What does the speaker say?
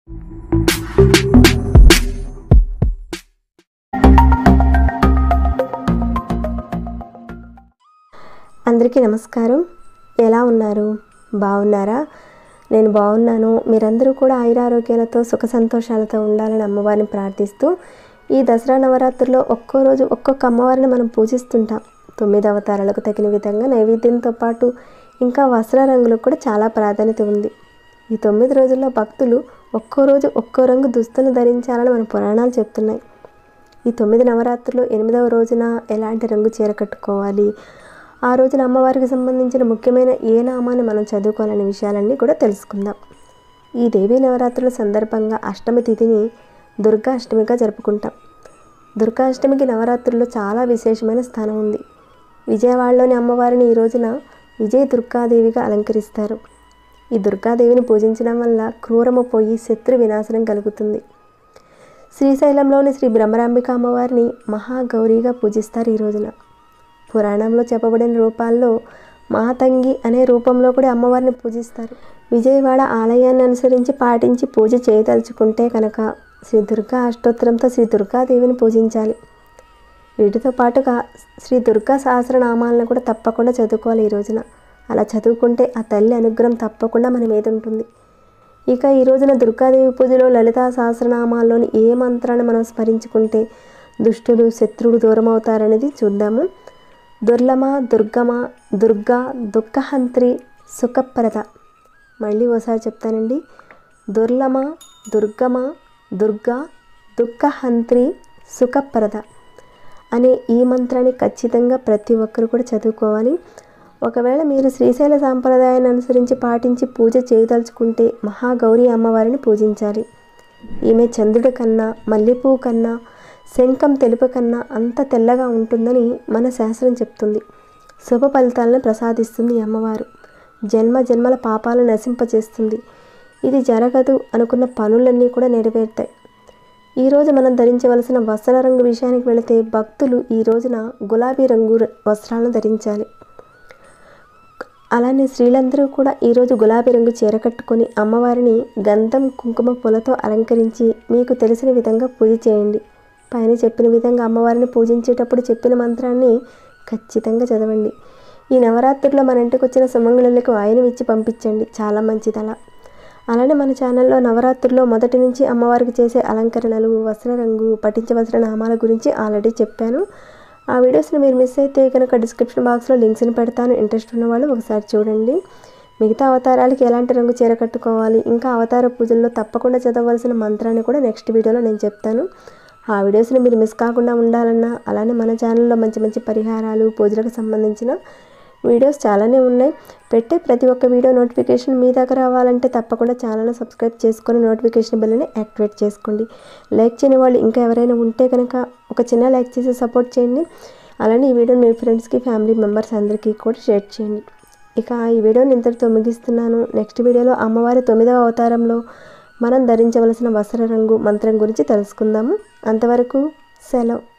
అందరికీ నమస్కారం ఎలా ఉన్నారు బాగున్నారా నేను బాగున్నాను మీరందరూ కూడా ఆయురారోగ్యాలతో సుఖ సంతోషాలతో ఉండాలని అమ్మవారిని ప్రార్థిస్తూ ఈ దసరా నవరాత్రుల్లో ఒక్కో రోజు ఒక్కొక్క అమ్మవారిని మనం పూజిస్తుంటాం తొమ్మిది అవతారాలకు తగిన విధంగా నైవేద్యంతో పాటు ఇంకా వస్త్ర రంగులకు కూడా చాలా ప్రాధాన్యత ఉంది ఈ తొమ్మిది రోజుల్లో భక్తులు ఒక్కో రోజు ఒక్కో రంగు దుస్తులు ధరించాలని మన పురాణాలు చెప్తున్నాయి ఈ తొమ్మిది నవరాత్రులు ఎనిమిదవ రోజున ఎలాంటి రంగు చీర కట్టుకోవాలి ఆ రోజున అమ్మవారికి సంబంధించిన ముఖ్యమైన ఏ నామాన్ని మనం చదువుకోవాలనే విషయాలన్నీ కూడా తెలుసుకుందాం ఈ దేవీ నవరాత్రుల సందర్భంగా అష్టమి తిథిని దుర్గా అష్టమిగా జరుపుకుంటాం దుర్గా అష్టమికి నవరాత్రుల్లో చాలా విశేషమైన స్థానం ఉంది విజయవాడలోని అమ్మవారిని ఈ రోజున విజయ దుర్గాదేవిగా అలంకరిస్తారు ఈ దుర్గాదేవిని పూజించడం వల్ల క్రూరము పోయి శత్రు వినాశనం కలుగుతుంది శ్రీశైలంలోని శ్రీ బ్రహ్మరాంబిక అమ్మవారిని మహాగౌరిగా పూజిస్తారు ఈ రోజున పురాణంలో చెప్పబడిన రూపాల్లో మాతంగి అనే రూపంలో కూడా అమ్మవారిని పూజిస్తారు విజయవాడ ఆలయాన్ని అనుసరించి పాటించి పూజ చేయదలుచుకుంటే కనుక శ్రీ దుర్గా అష్టోత్తరంతో శ్రీ దుర్గాదేవిని పూజించాలి వీటితో పాటుగా శ్రీ దుర్గా సహస్రనామాలను కూడా తప్పకుండా చదువుకోవాలి ఈ రోజున అలా చదువుకుంటే ఆ తల్లి అనుగ్రహం తప్పకుండా మన మీద ఉంటుంది ఇక ఈ రోజున దుర్గాదేవి పూజలో లలితా సహస్రనామాల్లోని ఏ మంత్రాన్ని మనం స్మరించుకుంటే దుష్టులు శత్రువులు దూరం అవుతారనేది చూద్దాము దుర్లమ దుర్గమ దుర్గా దుఃఖహంత్రి సుఖప్రద మళ్ళీ ఓసారి చెప్తానండి దుర్లమ దుర్గమ దుర్గా దుఃఖహంత్రి సుఖప్రద అనే ఈ మంత్రాన్ని ఖచ్చితంగా ప్రతి ఒక్కరు కూడా చదువుకోవాలి ఒకవేళ మీరు శ్రీశైల సాంప్రదాయాన్ని అనుసరించి పాటించి పూజ చేయదలుచుకుంటే మహాగౌరి అమ్మవారిని పూజించాలి ఈమె చంద్రుడి కన్నా మల్లెపువ్వు కన్నా శంఖం తెలుపు కన్నా అంత తెల్లగా ఉంటుందని మన శాస్త్రం చెప్తుంది శుభ ఫలితాలను ప్రసాదిస్తుంది ఈ అమ్మవారు జన్మ జన్మల పాపాలను నశింపజేస్తుంది ఇది జరగదు అనుకున్న పనులన్నీ కూడా నెరవేరుతాయి ఈరోజు మనం ధరించవలసిన వస్త్ర రంగు విషయానికి వెళితే భక్తులు ఈ రోజున గులాబీ రంగు వస్త్రాలను ధరించాలి అలానే స్త్రీలందరూ కూడా ఈరోజు గులాబీ రంగు చీర కట్టుకొని అమ్మవారిని గంధం కుంకుమ పూలతో అలంకరించి మీకు తెలిసిన విధంగా పూజ చేయండి పైన చెప్పిన విధంగా అమ్మవారిని పూజించేటప్పుడు చెప్పిన మంత్రాన్ని ఖచ్చితంగా చదవండి ఈ నవరాత్రుల్లో మన ఇంటికి వచ్చిన సుమంగళులకు ఆయన ఇచ్చి పంపించండి చాలా మంచిది అలా అలానే మన ఛానల్లో నవరాత్రుల్లో మొదటి నుంచి అమ్మవారికి చేసే అలంకరణలు వస్త్ర రంగు పఠించవలసిన నామాల గురించి ఆల్రెడీ చెప్పాను ఆ వీడియోస్ని మీరు మిస్ అయితే కనుక డిస్క్రిప్షన్ బాక్స్లో లింక్స్ని పెడతాను ఇంట్రెస్ట్ ఉన్న వాళ్ళు ఒకసారి చూడండి మిగతా అవతారాలకి ఎలాంటి రంగు చీర కట్టుకోవాలి ఇంకా అవతార పూజల్లో తప్పకుండా చదవలసిన మంత్రాన్ని కూడా నెక్స్ట్ వీడియోలో నేను చెప్తాను ఆ వీడియోస్ని మీరు మిస్ కాకుండా ఉండాలన్నా అలానే మన ఛానల్లో మంచి మంచి పరిహారాలు పూజలకు సంబంధించిన వీడియోస్ చాలానే ఉన్నాయి పెట్టే ప్రతి ఒక్క వీడియో నోటిఫికేషన్ మీ దగ్గర రావాలంటే తప్పకుండా ఛానల్ని సబ్స్క్రైబ్ చేసుకొని నోటిఫికేషన్ బిల్లని యాక్టివేట్ చేసుకోండి లైక్ చేయని వాళ్ళు ఇంకా ఎవరైనా ఉంటే కనుక ఒక చిన్న లైక్ చేసి సపోర్ట్ చేయండి అలానే ఈ వీడియో మీ ఫ్రెండ్స్కి ఫ్యామిలీ మెంబర్స్ అందరికీ కూడా షేర్ చేయండి ఇక ఈ వీడియోని ఇంతటితో ముగిస్తున్నాను నెక్స్ట్ వీడియోలో అమ్మవారి తొమ్మిదవ అవతారంలో మనం ధరించవలసిన వస్త్ర రంగు మంత్రం గురించి తెలుసుకుందాము అంతవరకు సెలవు